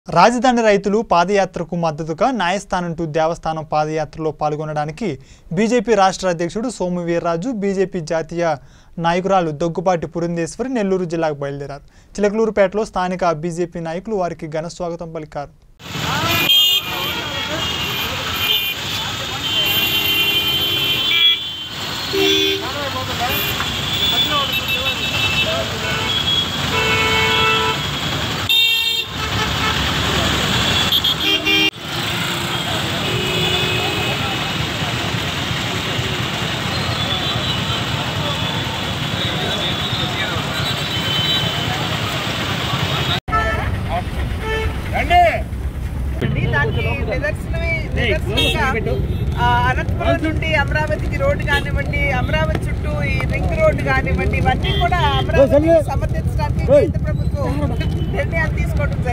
రాజధాని రైతులు పాదయాత్రకు మద్దతుగా న్యాయస్థానం టు దేవస్థానం పాదయాత్రలో పాల్గొనడానికి బీజేపీ రాష్ట్ర అధ్యక్షుడు సోము వీర్రాజు బీజేపీ జాతీయ నాయకురాలు దగ్గుపాటి పురంధేశ్వరి నెల్లూరు జిల్లాకు బయలుదేరారు చిలకలూరుపేటలో స్థానిక బీజేపీ నాయకులు వారికి ఘన స్వాగతం పలికారు అండి దానికి నిదర్శనమే నిదర్శనంగా ఆ, అనంతపురం నుండి అమరావతికి రోడ్డు కానివ్వండి అమరావతి చుట్టూ ఈ రింగ్ రోడ్డు కానివ్వండి ఇవన్నీ కూడా అమరావతి సమర్థించడానికి కేంద్ర ప్రభుత్వం నిర్ణయాలు తీసుకోవడం జరిగింది